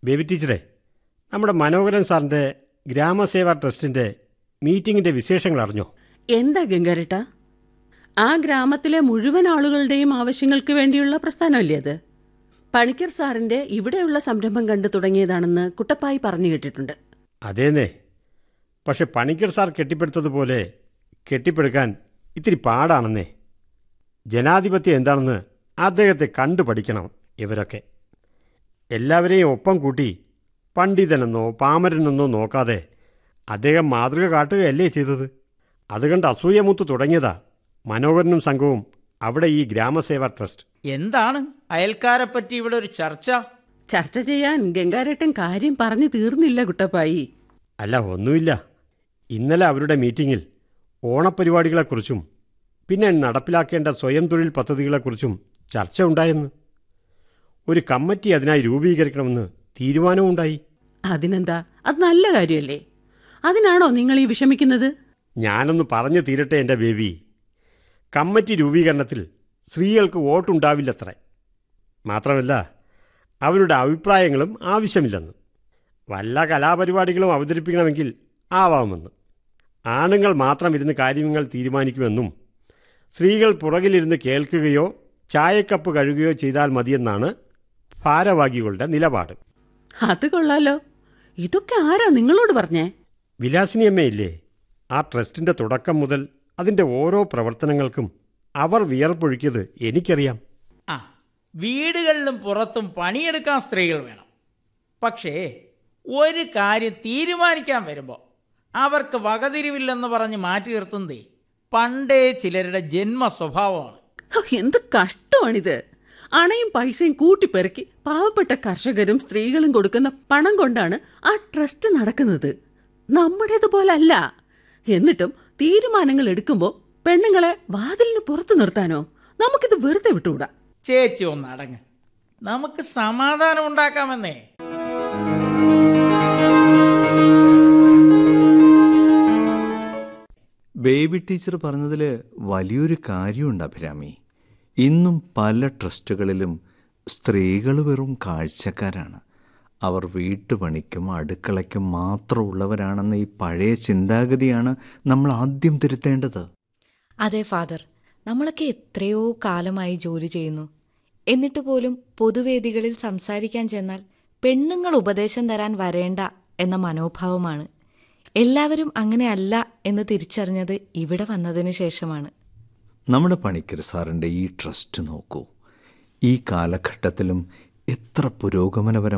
baby ടീച്ചറെ നമ്മുടെ മനോഹരൻ സാറിൻ്റെ ഗ്രാമസേവാ ട്രസ്റ്റിൻ്റെ മീറ്റിങ്ങിൻ്റെ വിശേഷങ്ങൾ അറിഞ്ഞോ എന്താ ഗംഗാരട്ട ആ ഗ്രാമത്തിലെ മുഴുവൻ ആളുകളുടെയും ആവശ്യങ്ങൾക്ക് വേണ്ടിയുള്ള പ്രസ്ഥാനമല്ലേ അത് പണിക്കർ സാറിന്റെ ഇവിടെയുള്ള സംരംഭം കണ്ടു തുടങ്ങിയതാണെന്ന് കുട്ടപ്പായി പറഞ്ഞു കേട്ടിട്ടുണ്ട് അതേന്നേ പക്ഷെ പണിക്കർ സാർ കെട്ടിപ്പടുത്തതുപോലെ കെട്ടിപ്പടുക്കാൻ ഇത്തിരി പാടാണെന്നേ ജനാധിപത്യം എന്താണെന്ന് അദ്ദേഹത്തെ കണ്ടു പഠിക്കണം ഇവരൊക്കെ എല്ലാവരെയും ഒപ്പം കൂട്ടി പണ്ഡിതനെന്നോ പാമരനെന്നോ നോക്കാതെ അദ്ദേഹം മാതൃക കാട്ടുകയല്ലേ ചെയ്തത് അതുകണ്ട് അസൂയമൂത്ത് തുടങ്ങിയതാ മനോഹരനും സംഘവും അവിടെ ഈ ഗ്രാമസേവാ ട്രസ്റ്റ് എന്താണ് അയൽക്കാരെ പറ്റി ഇവിടെ ഒരു ചർച്ച ചർച്ച ചെയ്യാൻ ഗംഗാരട്ടൻ കാര്യം പറഞ്ഞു തീർന്നില്ല കുട്ടപ്പായി അല്ല ഒന്നുമില്ല ഇന്നലെ അവരുടെ മീറ്റിങ്ങിൽ ഓണപ്പരിപാടികളെക്കുറിച്ചും പിന്നെ നടപ്പിലാക്കേണ്ട സ്വയം തൊഴിൽ പദ്ധതികളെക്കുറിച്ചും ചർച്ച ഉണ്ടായെന്ന് ഒരു കമ്മിറ്റി അതിനായി രൂപീകരിക്കണമെന്ന് തീരുമാനവും ഉണ്ടായി അതിനെന്താ അത് നല്ല കാര്യമല്ലേ അതിനാണോ നിങ്ങൾ ഈ വിഷമിക്കുന്നത് ഞാനൊന്ന് പറഞ്ഞു തീരട്ടെ എൻ്റെ ബേബി കമ്മിറ്റി രൂപീകരണത്തിൽ സ്ത്രീകൾക്ക് വോട്ടുണ്ടാവില്ലത്രേ മാത്രമല്ല അവരുടെ അഭിപ്രായങ്ങളും ആവശ്യമില്ലെന്ന് വല്ല കലാപരിപാടികളും അവതരിപ്പിക്കണമെങ്കിൽ ആവാമെന്ന് ആണുങ്ങൾ മാത്രം ഇരുന്ന് കാര്യങ്ങൾ തീരുമാനിക്കുമെന്നും സ്ത്രീകൾ പുറകിലിരുന്ന് കേൾക്കുകയോ ചായക്കപ്പ് കഴുകുകയോ ചെയ്താൽ മതിയെന്നാണ് ഭാരവാഹികളുടെ നിലപാട് അത് കൊള്ളാലോ ഇതൊക്കെ ആരാ നിങ്ങളോട് പറഞ്ഞേ വിലാസിനിയമ്മയില്ലേ ആ ട്രസ്റ്റിൻ്റെ തുടക്കം മുതൽ അതിൻ്റെ ഓരോ പ്രവർത്തനങ്ങൾക്കും അവർ വിയർപ്പൊഴുക്കിയത് എനിക്കറിയാം ആ വീടുകളിലും പുറത്തും പണിയെടുക്കാൻ സ്ത്രീകൾ വേണം പക്ഷേ ഒരു കാര്യം തീരുമാനിക്കാൻ വരുമ്പോൾ അവർക്ക് വകതിരിവില്ലെന്ന് പറഞ്ഞ് മാറ്റി നിർത്തുന്നതേ പണ്ടേ ചിലരുടെ ജന്മ സ്വഭാവമാണ് ഹോ, എന്ത് കഷ്ടമാണിത് അണയും പൈസയും കൂട്ടിപ്പെറുക്കി പാവപ്പെട്ട കർഷകരും സ്ത്രീകളും കൊടുക്കുന്ന പണം കൊണ്ടാണ് ആ ട്രസ്റ്റ് നടക്കുന്നത് നമ്മുടേതുപോലല്ല എന്നിട്ടും തീരുമാനങ്ങൾ എടുക്കുമ്പോൾ പെണ്ണുങ്ങളെ വാതിലിന് പുറത്തു നിർത്താനോ നമുക്കിത് വെറുതെ വിട്ടുകൂടാ ചേച്ചി ഒന്ന് അടങ്ങ് നമുക്ക് സമാധാനം ഉണ്ടാക്കാമെന്നേ ബേബി ടീച്ചർ പറഞ്ഞതിൽ വലിയൊരു കാര്യമുണ്ട് അഭിരാമി ഇന്നും പല ട്രസ്റ്റുകളിലും സ്ത്രീകൾ വെറും കാഴ്ചക്കാരാണ് അവർ വീട്ടുപണിക്കും അടുക്കളയ്ക്കും മാത്രമുള്ളവരാണെന്ന ഈ പഴയ ചിന്താഗതിയാണ് നമ്മൾ ആദ്യം തിരുത്തേണ്ടത് അതെ ഫാദർ നമ്മളൊക്കെ എത്രയോ കാലമായി ജോലി ചെയ്യുന്നു എന്നിട്ട് പോലും പൊതുവേദികളിൽ സംസാരിക്കാൻ ചെന്നാൽ പെണ്ണുങ്ങൾ ഉപദേശം തരാൻ വരേണ്ട എന്ന മനോഭാവമാണ് എല്ലാവരും അങ്ങനെയല്ല എന്ന് തിരിച്ചറിഞ്ഞത് ഇവിടെ വന്നതിന് ശേഷമാണ് നമ്മുടെ പണിക്കർ സാറിൻ്റെ ഈ ട്രസ്റ്റ് നോക്കൂ ഈ കാലഘട്ടത്തിലും എത്ര പുരോഗമനപരം